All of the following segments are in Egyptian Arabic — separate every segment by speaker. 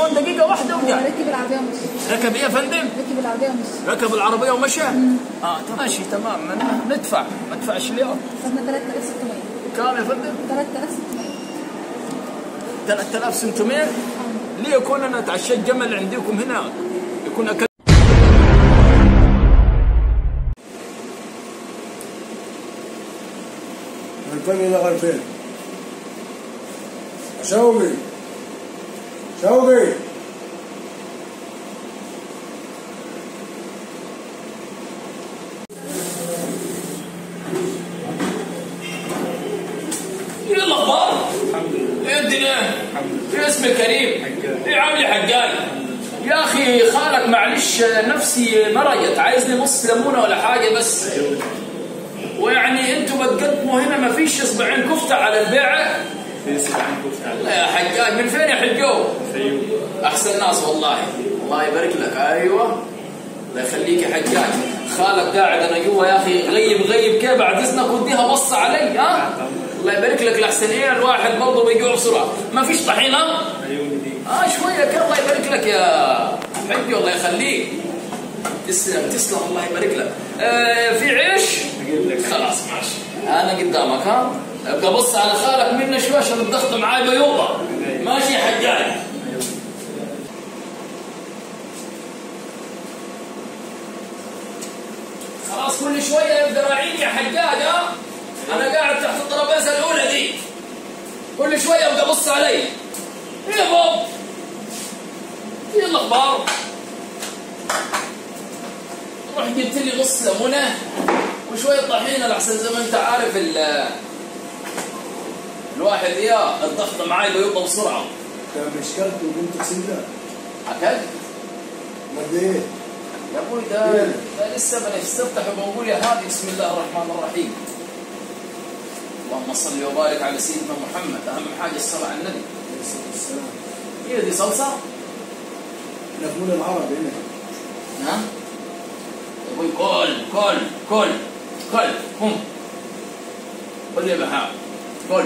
Speaker 1: التليفون دقيقه واحده وجاي
Speaker 2: ركب العربية ومشي
Speaker 1: ركب ايه يا فندم
Speaker 2: ركب العربية ومشي
Speaker 1: ركب العربيه ومشى اه ماشي تمام من- ندفع ما ندفعش اليوم
Speaker 2: خدنا 3600
Speaker 1: كام يا فندم
Speaker 2: 3600
Speaker 1: 3600 ليه يكون انا تعشيت جمل عندكم هنا يكون اكل
Speaker 3: الفن ده غير فين شوقي شوقي
Speaker 1: ايه الاخبار؟ ايه الدنيا؟ ايه اسمك كريم؟ ايه عامل حجاج؟ يا اخي خالك معلش نفسي مرقت عايزني نص ليمونه ولا حاجه بس ويعني انتوا بتقدموا هنا ما فيش اصبعين كفته على البيعه لا يا حجاج من فين يا حجو؟ احسن ناس والله الله يبارك لك ايوه الله يخليك يا حجاج خالك قاعد انا جوا يا اخي غيب غيب كيف بعد اذنك وديها بصه علي ها الله يبارك لك لحسن ايه الواحد برضه بيجوع بسرعه ما فيش طحينه اه شويه كده الله يبارك لك يا حجي الله يخليك تسلم تسلم الله يبارك لك آه في عيش خلاص ماشي انا قدامك ها ابقى بص على خالك منا شوي عشان الضغط معاي بيوضع ماشي يا حجاج خلاص كل شويه يبدا راعيني يا حجاج ها انا قاعد تحت الترابيزه الاولى دي كل شويه ابقى بص علي ايه يا بوب ايه الاخبار روح جبت لي نص ليمونه وشويه طحينه لحسن زي ما انت عارف ال الواحد يا الضغط معاي بيوطى بسرعه
Speaker 3: ده مش كلت وبنت سنة
Speaker 1: اكلت
Speaker 3: قد ايه؟
Speaker 1: يا ابوي ده ده لسه بنستفتح وبقول يا هادي بسم الله الرحمن الرحيم اللهم صل وبارك على سيدنا محمد اهم حاجه الصلاه على النبي
Speaker 3: عليه الصلاة والسلام
Speaker 1: هي دي صلصه
Speaker 3: احنا في مول العرب هنا
Speaker 1: ها يا ابوي كل كل كل كل قم كل يا بحار كل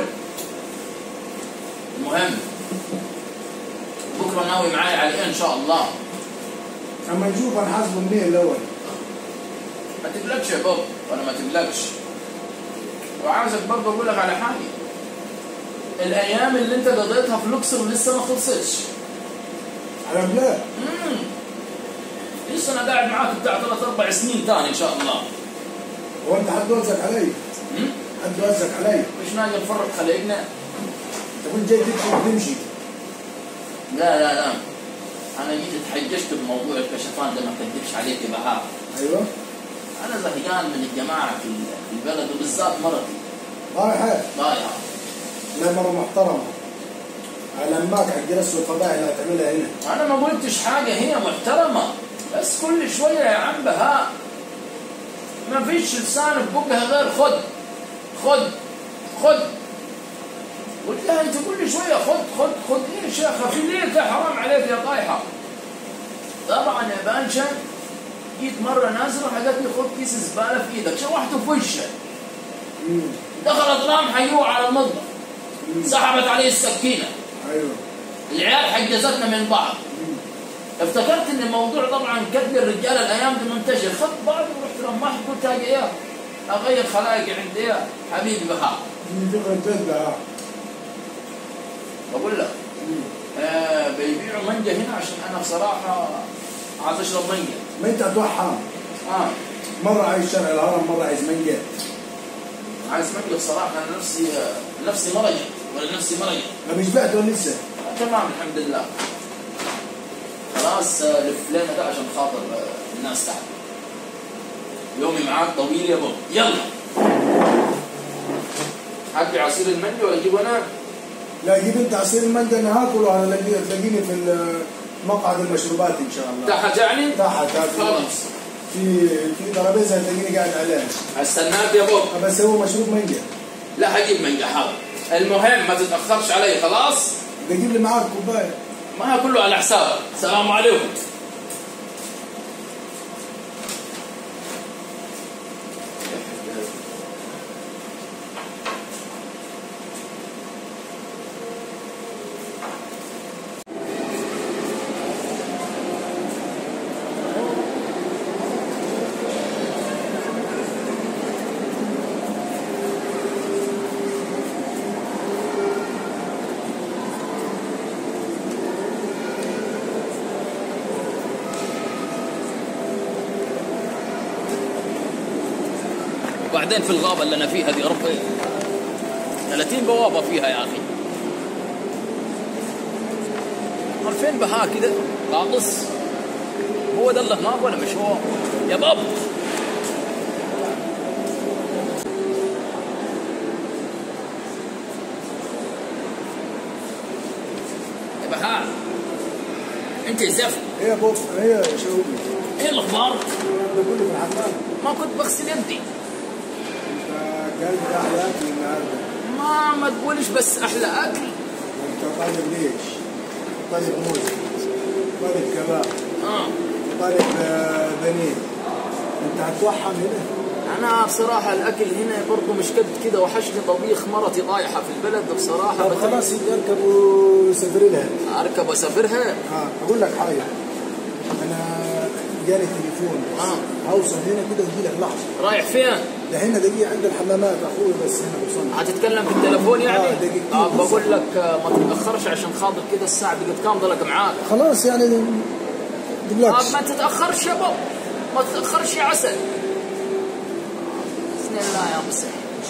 Speaker 1: المهم بكره ناوي معايا على ايه ان شاء الله
Speaker 3: اما نشوف هنحاسبه منين الاول
Speaker 1: ما تقلقش يا بابا وانا ما تقلقش وعاوزك برضه اقول لك على حاجه الايام اللي انت قضيتها في لوكسور لسه ما خلصتش
Speaker 3: على بلاد
Speaker 1: مم. لسه انا قاعد معاك بتاع ثلاث اربع سنين ثاني ان شاء الله
Speaker 3: هو انت حد وزك علي
Speaker 1: مم؟
Speaker 3: حد وزك علي
Speaker 1: مش ناقل نفرق خليقنا
Speaker 3: انت كنت جاي تمشي وتمشي
Speaker 1: لا لا لا انا جيت اتحججت بموضوع الكشفان ده ما كذبش عليك يا بهاء
Speaker 3: ايوه
Speaker 1: انا زهقان من الجماعه في في البلد وبالذات مرتي
Speaker 3: رايحة
Speaker 1: ضايعه
Speaker 3: لا مرة محترمة على اماك حق رس الفضائح اللي هتعملها هنا
Speaker 1: انا ما قلتش حاجه هي محترمه بس كل شويه يا عم بهاء ما فيش لسان في بقها غير خد خد خد قلت لها انت كل شويه خد خد خد ايه يا شيخه في ليك يا حرام عليك يا طايحه طبعا يا بانشا جيت مره نازله قالت لي خد كيس زباله في ايدك شوحته في وشه
Speaker 3: مم.
Speaker 1: دخلت رام حيوه على المطبخ
Speaker 3: مم.
Speaker 1: سحبت عليه السكينه
Speaker 3: ايوه
Speaker 1: العيال حجزتنا من بعض
Speaker 3: مم.
Speaker 1: افتكرت ان موضوع طبعا كتب الرجال الايام دي منتشر خدت بعض ورحت رماح قلت هاجي ايه اغير خلايقي عند ايه حبيبي بهاء
Speaker 3: دي فكرة تبدا
Speaker 1: بقول لك آه بيبيعوا منجا هنا عشان انا بصراحه عايز اشرب منجا
Speaker 3: ما انت اتوحم
Speaker 1: اه
Speaker 3: مرة عايز شرع الهرم مرة عايز منجا
Speaker 1: عايز منجا بصراحه انا نفسي آه نفسي مرجت ولا نفسي مرجت
Speaker 3: ما مش بعته لسه
Speaker 1: آه تمام الحمد لله خلاص آه لف لنا ده عشان خاطر آه الناس تعرف يومي معاك طويل يا بابا يلا حبي عصير المانجا ولا اجيبه انا؟
Speaker 3: لا جيب انت عصير المانجا انا هاكل وهلاقي- تلاقيني في مقعد المشروبات ان شاء الله
Speaker 1: تحت يعني؟
Speaker 3: تحت هاكل.
Speaker 1: خلاص
Speaker 3: في في ترابيزه هتلاقيني قاعد عليها
Speaker 1: استناك يا بابا
Speaker 3: بس هو مشروب مانجا
Speaker 1: لا هجيب منجا حاضر المهم ما تتاخرش علي خلاص
Speaker 3: بجيب لي معاك كوبايه
Speaker 1: ما كله على حسابك السلام عليكم بعدين في الغابه اللي انا فيها دي يا رب 30 بوابه فيها يا اخي امال فين بها كده غاطس هو ده اللي هناك ولا مش هو يا باب يا بهاء انت زفت
Speaker 3: هي بوب هي شاومي
Speaker 1: ايه الاخبار؟
Speaker 3: بقول في الحمام
Speaker 1: ما كنت بغسل يدي
Speaker 3: قال لي احلى اكل النهارده
Speaker 1: ما ما تقولش بس احلى اكل
Speaker 3: انت طالب ليش؟ طالب موز طالب كباب
Speaker 1: اه
Speaker 3: طالب آه، بانيه انت هتوحم هنا
Speaker 1: انا بصراحه الاكل هنا برضه مش قد كده وحشني طبيخ مرتي طايحه في البلد بصراحه
Speaker 3: طب
Speaker 1: بت-
Speaker 3: خلاص اركب وسافري لها
Speaker 1: اركب واسافرها
Speaker 3: اه اقول لك حاجه انا جاني تليفون
Speaker 1: آه.
Speaker 3: هوصل هنا كده واجي لك لحظه
Speaker 1: رايح فين؟
Speaker 3: ده هنا دقيقه عند الحمامات اخوي بس هنا وصلنا
Speaker 1: هتتكلم في التليفون يعني؟
Speaker 3: آه، دقيقتين
Speaker 1: طب
Speaker 3: بس.
Speaker 1: بقول لك آه، ما تتاخرش عشان خاطر كده الساعه بقت كام ضلك معاك
Speaker 3: خلاص يعني
Speaker 1: طب
Speaker 3: دلوقتي
Speaker 1: ما تتاخرش يا بابا ما تتاخرش يا عسل بسم الله يا مسيح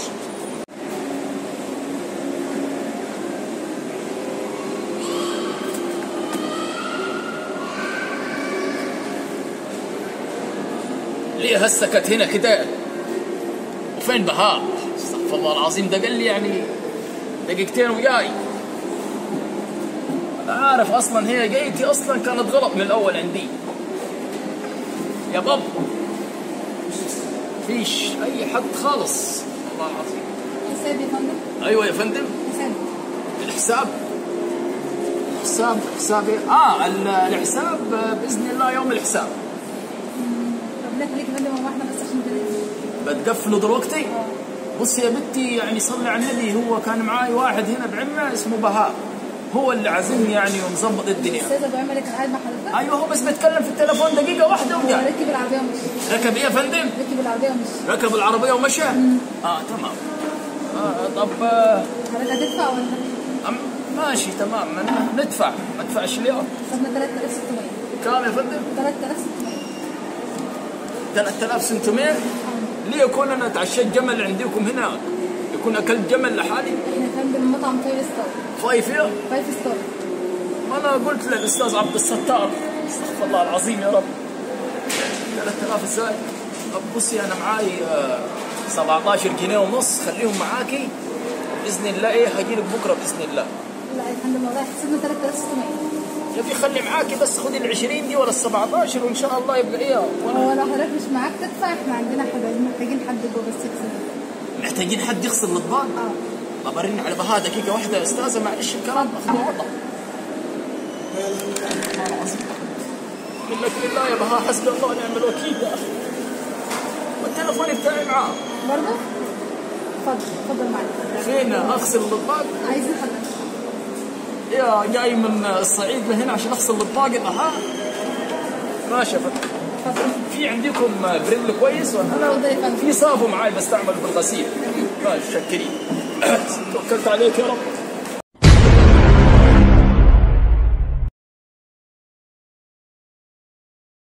Speaker 1: ليه هسكت هنا كده وفين بهاء استغفر الله العظيم ده قال لي يعني دقيقتين وجاي انا عارف اصلا هي جايتي اصلا كانت غلط من الاول عندي يا باب فيش اي حد خالص والله العظيم
Speaker 2: حساب يا فندم
Speaker 1: ايوه يا فندم
Speaker 2: حساب
Speaker 1: الحساب حساب حساب إيه؟ اه ال- الحساب آه، باذن الله يوم الحساب
Speaker 2: ربنا يخليك يا فندم هو احنا بس عشان كده
Speaker 1: بتقفلوا دلوقتي بص يا بنتي يعني صلي على النبي هو كان معاي واحد هنا بعمه اسمه بهاء هو اللي عازمني يعني ومظبط الدنيا
Speaker 2: الاستاذ ابو عمر كان قاعد مع حضرتك
Speaker 1: ايوه هو بس بيتكلم في التليفون دقيقه واحده
Speaker 2: هو
Speaker 1: وجاي
Speaker 2: ركب العربيه ومشي
Speaker 1: ركب ايه يا فندم
Speaker 2: ركب العربيه ومشي
Speaker 1: ركب العربيه ومشى اه تمام آه طب آه
Speaker 2: حضرتك هتدفع ولا
Speaker 1: أم- ماشي تمام من- ندفع ما ندفعش ليه
Speaker 2: خدنا 3600
Speaker 1: كام يا فندم
Speaker 2: 3600
Speaker 1: 3600 ليه يكون انا تعشيت جمل عندكم هنا يكون اكلت جمل لحالي
Speaker 2: احنا يا فندم مطعم فايف ستار
Speaker 1: فايف يا
Speaker 2: فايف ستار
Speaker 1: ما انا قلت للاستاذ عبد الستار استغفر الله العظيم يا رب 3000 ازاي طب بصي انا معاي آه، 17 جنيه ونص خليهم معاكي باذن الله ايه هجيلك بكره باذن الله
Speaker 2: لا يا فندم والله حسبنا 3600
Speaker 1: يا بي خلي معاكي بس خدي ال 20 دي ولا ال 17 وان شاء الله يبقى ايه وانا
Speaker 2: هو لو حضرتك مش معاك تدفع احنا عندنا حد محتاجين حد جوه بس يكسب
Speaker 1: محتاجين حد يغسل الاطباق
Speaker 2: اه
Speaker 1: طب ارن على بها دقيقه واحده يا استاذه معلش الكلام
Speaker 2: اتفضل.
Speaker 1: والله منك لله يا بها حسبي الله ونعم الوكيل يا اخي والتليفون بتاعي معاه
Speaker 2: برضه اتفضل اتفضل معاك
Speaker 1: فين اغسل الاطباق
Speaker 2: عايزين حضرتك
Speaker 1: يا جاي من الصعيد لهنا عشان اغسل الاطباق يا بها ماشي يا فتح
Speaker 2: اتفضل
Speaker 1: في عندكم بريل كويس ولا
Speaker 2: اتفضل يا فندم
Speaker 1: في صابون معاي بستعمله في الغسيل ماشي شكرين توكلت عليك يا رب